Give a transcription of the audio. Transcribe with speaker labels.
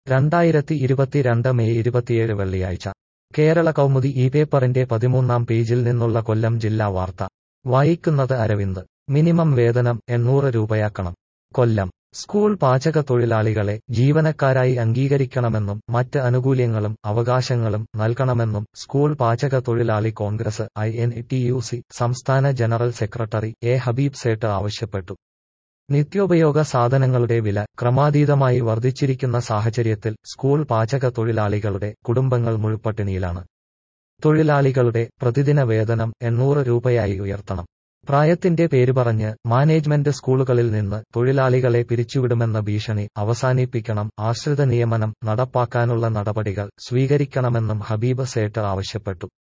Speaker 1: രണ്ടായിരത്തി ഇരുപത്തിരണ്ട് മെയ് ഇരുപത്തിയേഴ് വെള്ളിയാഴ്ച കേരള കൗമുദി ഈ പേപ്പറിന്റെ പതിമൂന്നാം പേജിൽ നിന്നുള്ള കൊല്ലം ജില്ലാ വാർത്ത വായിക്കുന്നത് അരവിന്ദ് മിനിമം വേതനം എണ്ണൂറ് രൂപയാക്കണം കൊല്ലം സ്കൂൾ പാചക തൊഴിലാളികളെ ജീവനക്കാരായി അംഗീകരിക്കണമെന്നും മറ്റ് ആനുകൂല്യങ്ങളും അവകാശങ്ങളും നൽകണമെന്നും സ്കൂൾ പാചക തൊഴിലാളി Congress I N T U C സംസ്ഥാന general secretary A Habeeb Sait ആവശ്യപ്പെട്ടു നിത്യോപയോഗ സാധനങ്ങളുടെ വില ക്രമാതീതമായി വർദ്ധിച്ചിരിക്കുന്ന സാഹചര്യത്തിൽ സ്കൂൾ പാചക തൊഴിലാളികളുടെ കുടുംബങ്ങൾ മുഴുപ്പട്ടിണിയിലാണ് തൊഴിലാളികളുടെ പ്രതിദിന വേതനം എണ്ണൂറ് രൂപയായി ഉയർത്തണം പ്രായത്തിന്റെ പേര് പറഞ്ഞ് മാനേജ്മെന്റ് സ്കൂളുകളിൽ നിന്ന് തൊഴിലാളികളെ പിരിച്ചുവിടുമെന്ന ഭീഷണി അവസാനിപ്പിക്കണം ആശ്രിത നിയമനം നടപ്പാക്കാനുള്ള നടപടികൾ സ്വീകരിക്കണമെന്നും ഹബീബ് സേട്ട് ആവശ്യപ്പെട്ടു